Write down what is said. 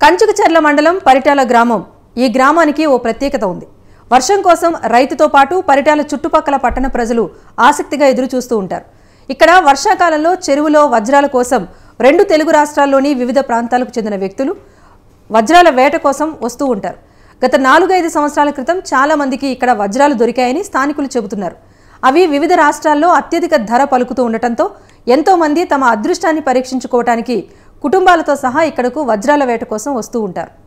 కంచుకచెర్ల మండలం పరిటాల గ్రామం ఈ గ్రామానికి ఓ ప్రత్యేకత ఉంది వర్షం కోసం రైతుతో పాటు పరిటాల చుట్టుపక్కల పట్టణ ప్రజలు ఆసక్తిగా ఎదురు చూస్తూ ఉంటారు ఇక్కడ వర్షాకాలంలో చెరువులో వజ్రాల కోసం రెండు తెలుగు రాష్ట్రాల్లోని వివిధ ప్రాంతాలకు చెందిన వ్యక్తులు వజ్రాల వేట కోసం వస్తూ ఉంటారు గత నాలుగైదు సంవత్సరాల క్రితం చాలా మందికి ఇక్కడ వజ్రాలు దొరికాయని స్థానికులు చెబుతున్నారు అవి వివిధ రాష్ట్రాల్లో అత్యధిక ధర పలుకుతూ ఉండటంతో ఎంతో మంది తమ అదృష్టాన్ని పరీక్షించుకోవటానికి కుటుంబాలతో సహా ఇక్కడకు వజ్రాల వేట కోసం వస్తూ ఉంటారు